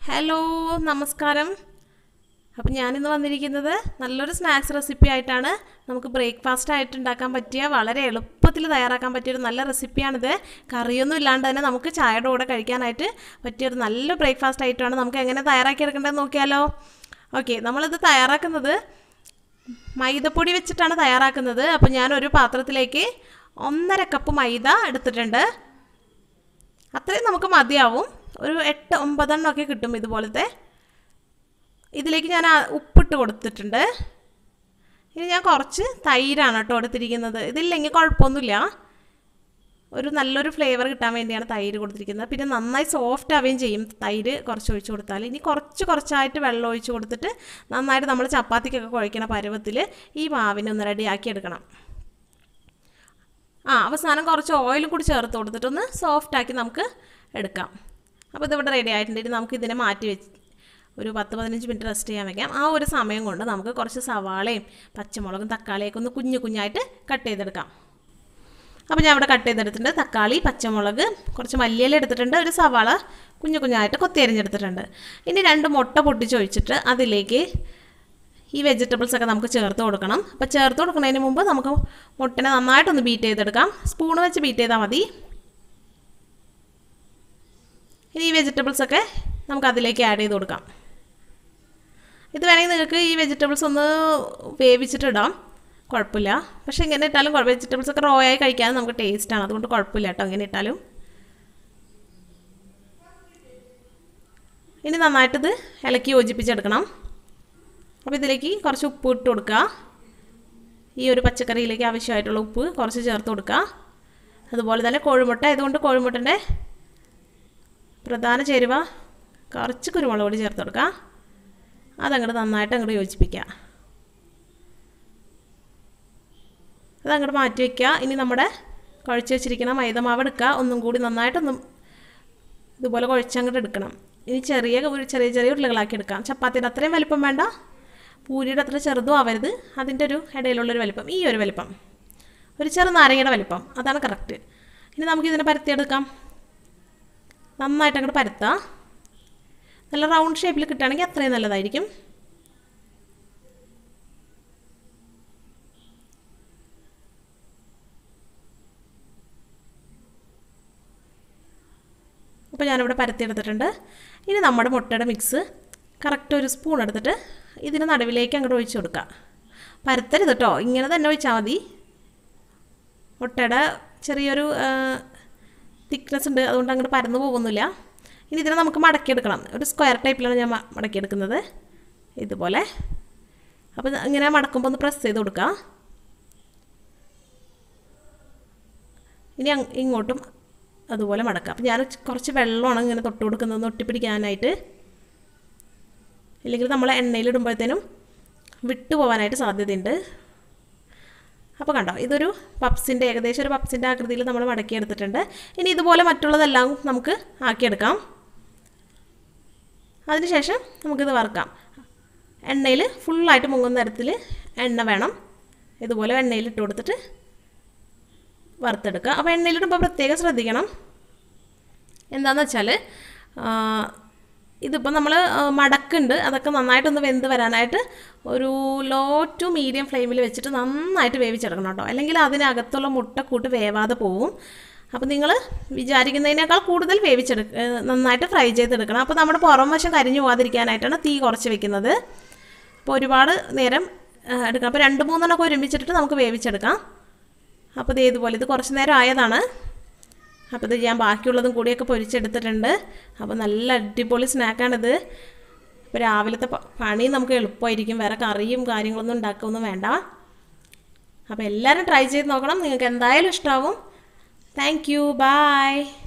hello നമസ്കാരം അപ്പം ഞാനിന്ന് വന്നിരിക്കുന്നത് നല്ലൊരു സ്നാക്സ് റെസിപ്പി ആയിട്ടാണ് നമുക്ക് ബ്രേക്ക്ഫാസ്റ്റ് ആയിട്ട് ഉണ്ടാക്കാൻ പറ്റിയ വളരെ എളുപ്പത്തിൽ തയ്യാറാക്കാൻ പറ്റിയൊരു നല്ല റെസിപ്പിയാണിത് കറിയൊന്നും ഇല്ലാണ്ട് തന്നെ നമുക്ക് ചായയുടെ കൂടെ കഴിക്കാനായിട്ട് പറ്റിയൊരു നല്ല ബ്രേക്ക്ഫാസ്റ്റ് ആയിട്ടാണ് നമുക്ക് എങ്ങനെ തയ്യാറാക്കി എടുക്കേണ്ടതെന്ന് നോക്കിയാലോ ഓക്കെ നമ്മളിത് തയ്യാറാക്കുന്നത് മൈദപ്പൊടി വെച്ചിട്ടാണ് തയ്യാറാക്കുന്നത് അപ്പോൾ ഞാൻ ഒരു പാത്രത്തിലേക്ക് ഒന്നര കപ്പ് മൈദ എടുത്തിട്ടുണ്ട് അത്രയും നമുക്ക് മതിയാവും ഒരു എട്ട് ഒമ്പതെണ്ണമൊക്കെ കിട്ടും ഇതുപോലത്തെ ഇതിലേക്ക് ഞാൻ ആ ഉപ്പിട്ട് കൊടുത്തിട്ടുണ്ട് ഇനി ഞാൻ കുറച്ച് തൈരാണ് കേട്ടോ എടുത്തിരിക്കുന്നത് ഇതില്ലെങ്കിൽ കുഴപ്പമൊന്നുമില്ല ഒരു നല്ലൊരു ഫ്ലേവർ കിട്ടാൻ വേണ്ടിയാണ് തൈര് കൊടുത്തിരിക്കുന്നത് പിന്നെ നന്നായി സോഫ്റ്റ് ആവുകയും ചെയ്യും തൈര് കുറച്ച് ഒഴിച്ച് കൊടുത്താൽ ഇനി കുറച്ച് കുറച്ചായിട്ട് വെള്ളം ഒഴിച്ച് കൊടുത്തിട്ട് നന്നായിട്ട് നമ്മൾ ചപ്പാത്തിക്കൊക്കെ കുഴയ്ക്കണ പരുവത്തിൽ ഈ മാവിനെ ഒന്ന് റെഡിയാക്കി എടുക്കണം ആ അവസാനം കുറച്ച് ഓയിലും കൂടി ചേർത്ത് കൊടുത്തിട്ടൊന്ന് സോഫ്റ്റാക്കി നമുക്ക് എടുക്കാം അപ്പോൾ ഇതിവിടെ റെഡി ആയിട്ടുണ്ട് ഇനി നമുക്ക് ഇതിനെ മാറ്റി വെച്ച് ഒരു പത്ത് പതിനഞ്ച് മിനിറ്റ് റെസ്റ്റ് ചെയ്യാൻ വെക്കാം ആ ഒരു സമയം കൊണ്ട് നമുക്ക് കുറച്ച് സവാളയും പച്ചമുളകും തക്കാളിയൊക്കെ ഒന്ന് കുഞ്ഞു കുഞ്ഞായിട്ട് കട്ട് ചെയ്തെടുക്കാം അപ്പോൾ ഞാൻ ഇവിടെ കട്ട് ചെയ്തെടുത്തിട്ടുണ്ട് തക്കാളി പച്ചമുളക് കുറച്ച് മല്ലിയില എടുത്തിട്ടുണ്ട് ഒരു സവാള കുഞ്ഞു കുഞ്ഞായിട്ട് കൊത്തിയരിഞ്ഞെടുത്തിട്ടുണ്ട് ഇനി രണ്ട് മുട്ട പൊട്ടിച്ചൊഴിച്ചിട്ട് അതിലേക്ക് ഈ വെജിറ്റബിൾസ് ഒക്കെ നമുക്ക് ചേർത്ത് കൊടുക്കണം അപ്പോൾ ചേർത്ത് കൊടുക്കുന്നതിന് മുമ്പ് നമുക്ക് മുട്ടനെ നന്നായിട്ടൊന്ന് ബീറ്റ് ചെയ്തെടുക്കാം സ്പൂൺ വെച്ച് ബീറ്റ് ചെയ്താൽ മതി ഇനി ഈ വെജിറ്റബിൾസ് ഒക്കെ നമുക്ക് അതിലേക്ക് ആഡ് ചെയ്ത് കൊടുക്കാം ഇത് വേണമെങ്കിൽ നിങ്ങൾക്ക് ഈ വെജിറ്റബിൾസ് ഒന്ന് വേവിച്ചിട്ടിടാം കുഴപ്പമില്ല പക്ഷേ ഇങ്ങനെ ഇട്ടാലും വെജിറ്റബിൾസ് ഒക്കെ റോ ആയി കഴിക്കാൻ നമുക്ക് ടേസ്റ്റാണ് അതുകൊണ്ട് കുഴപ്പമില്ല കേട്ടോ ഇങ്ങനെ ഇട്ടാലും ഇനി നന്നായിട്ടിത് ഇളക്കി യോജിപ്പിച്ചെടുക്കണം അപ്പോൾ ഇതിലേക്ക് കുറച്ച് ഉപ്പ് ഇട്ട് കൊടുക്കുക ഈ ഒരു പച്ചക്കറിയിലേക്ക് ആവശ്യമായിട്ടുള്ള ഉപ്പ് കുറച്ച് ചേർത്ത് കൊടുക്കുക അതുപോലെ തന്നെ കോഴിമുട്ട ആയതുകൊണ്ട് കോഴിമുട്ടൻ്റെ പ്രധാന ചേരുവ കുറച്ച് കുരുമുളക് പൊടി ചേർത്ത് കൊടുക്കുക അതങ്ങോട്ട് നന്നായിട്ട് അങ്ങോട്ട് യോജിപ്പിക്കുക അതങ്ങോട്ട് മാറ്റി വയ്ക്കുക ഇനി നമ്മുടെ കുഴച്ച് വെച്ചിരിക്കുന്ന മൈദമാവ് എടുക്കുക ഒന്നും കൂടി നന്നായിട്ടൊന്നും ഇതുപോലെ കുഴച്ചങ്ങോട്ട് എടുക്കണം ഇനി ചെറിയ ഒരു ചെറിയ ചെറിയ ഉരുളകളാക്കി എടുക്കാം ചപ്പാത്തിയുടെ അത്രയും വലിപ്പം വേണ്ട പൂരിയുടെ അത്ര ചെറുതും ആവരുത് അതിൻ്റെ ഒരു ഇടയിലുള്ളൊരു വലിപ്പം ഈ ഒരു വലിപ്പം ഒരു ചെറു നാരങ്ങയുടെ വലിപ്പം അതാണ് കറക്റ്റ് ഇനി നമുക്കിതിനെ പരത്തിയെടുക്കാം നന്നായിട്ട് അങ്ങോട്ട് പരത്താം നല്ല റൗണ്ട് ഷേപ്പിൽ കിട്ടുകയാണെങ്കിൽ അത്രയും നല്ലതായിരിക്കും അപ്പോൾ ഞാനിവിടെ പരത്തിയെടുത്തിട്ടുണ്ട് ഇനി നമ്മുടെ മുട്ടയുടെ മിക്സ് കറക്റ്റ് ഒരു സ്പൂൺ എടുത്തിട്ട് ഇതിന് നടുവിലേക്ക് അങ്ങോട്ട് ഒഴിച്ചു കൊടുക്കുക പരത്തരുത് കേട്ടോ ഇങ്ങനെ തന്നെ ഒഴിച്ചാൽ മതി മുട്ടയുടെ ചെറിയൊരു തിക്നെസ് ഉണ്ട് അതുകൊണ്ട് അങ്ങോട്ട് പരന്നു പോകുന്നില്ല ഇനി ഇതിനെ നമുക്ക് മടക്കിയെടുക്കണം ഒരു സ്ക്വയർ ടൈപ്പിലാണ് ഞാൻ മടക്കിയെടുക്കുന്നത് ഇതുപോലെ അപ്പോൾ ഇങ്ങനെ മടക്കുമ്പോൾ ഒന്ന് പ്രസ് ചെയ്ത് കൊടുക്കുക ഇനി ഇങ്ങോട്ടും അതുപോലെ മടക്കാം അപ്പം ഞാൻ കുറച്ച് വെള്ളമാണ് ഇങ്ങനെ തൊട്ട് കൊടുക്കുന്നത് ഒട്ടിപ്പിടിക്കാനായിട്ട് ഇല്ലെങ്കിൽ നമ്മൾ എണ്ണയിലിടുമ്പോഴത്തേനും വിട്ടു പോകാനായിട്ട് സാധ്യതയുണ്ട് അപ്പോൾ കണ്ടോ ഇതൊരു പപ്സിൻ്റെ ഏകദേശം ഒരു പപ്സിൻ്റെ ആകൃതിയിൽ നമ്മൾ മടക്കിയെടുത്തിട്ടുണ്ട് ഇനി ഇതുപോലെ മറ്റുള്ളതെല്ലാം നമുക്ക് ആക്കിയെടുക്കാം അതിനുശേഷം നമുക്കിത് വറുക്കാം എണ്ണയിൽ ഫുള്ളായിട്ട് മുങ്ങുന്ന തരത്തിൽ എണ്ണ വേണം ഇതുപോലെ എണ്ണയിൽ ഇട്ട് കൊടുത്തിട്ട് വറുത്തെടുക്കുക അപ്പോൾ എണ്ണയിലിടുമ്പോൾ പ്രത്യേകം ശ്രദ്ധിക്കണം എന്താണെന്ന് വെച്ചാൽ ഇതിപ്പോൾ നമ്മൾ മടക്കുണ്ട് അതൊക്കെ നന്നായിട്ടൊന്ന് വെന്ത് വരാനായിട്ട് ഒരു ലോ ടു മീഡിയം ഫ്ലെയിമിൽ വെച്ചിട്ട് നന്നായിട്ട് വേവിച്ചെടുക്കണം കേട്ടോ അല്ലെങ്കിൽ അതിനകത്തുള്ള മുട്ടക്കൂട്ട് വേവാതെ പോവും അപ്പോൾ നിങ്ങൾ വിചാരിക്കുന്നതിനേക്കാൾ കൂടുതൽ വേവിച്ചെടു നന്നായിട്ട് ഫ്രൈ ചെയ്തെടുക്കണം അപ്പോൾ നമ്മുടെ പുറം വശം കരിഞ്ഞു പോകാതിരിക്കാനായിട്ടാണ് തീ കുറച്ച് വെക്കുന്നത് അപ്പോൾ ഒരുപാട് നേരം എടുക്കണം അപ്പോൾ രണ്ട് മൂന്നെണ്ണമൊക്കെ ഒരുമിച്ചിട്ട് നമുക്ക് വേവിച്ചെടുക്കാം അപ്പോൾ ഇത് ഇതുപോലെ ഇത് കുറച്ച് നേരം ആയതാണ് അപ്പോൾ ഇത് ഞാൻ ബാക്കിയുള്ളതും കൂടിയൊക്കെ പൊരിച്ചെടുത്തിട്ടുണ്ട് അപ്പോൾ നല്ല അടിപൊളി സ്നാക്കാണിത് ഇപ്പോൾ രാവിലത്തെ പണി നമുക്ക് എളുപ്പമായിരിക്കും വേറെ കറിയും കാര്യങ്ങളൊന്നും ഉണ്ടാക്കുകയൊന്നും വേണ്ട അപ്പോൾ എല്ലാവരും ട്രൈ ചെയ്ത് നോക്കണം നിങ്ങൾക്ക് എന്തായാലും ഇഷ്ടമാവും താങ്ക് യു ബായ്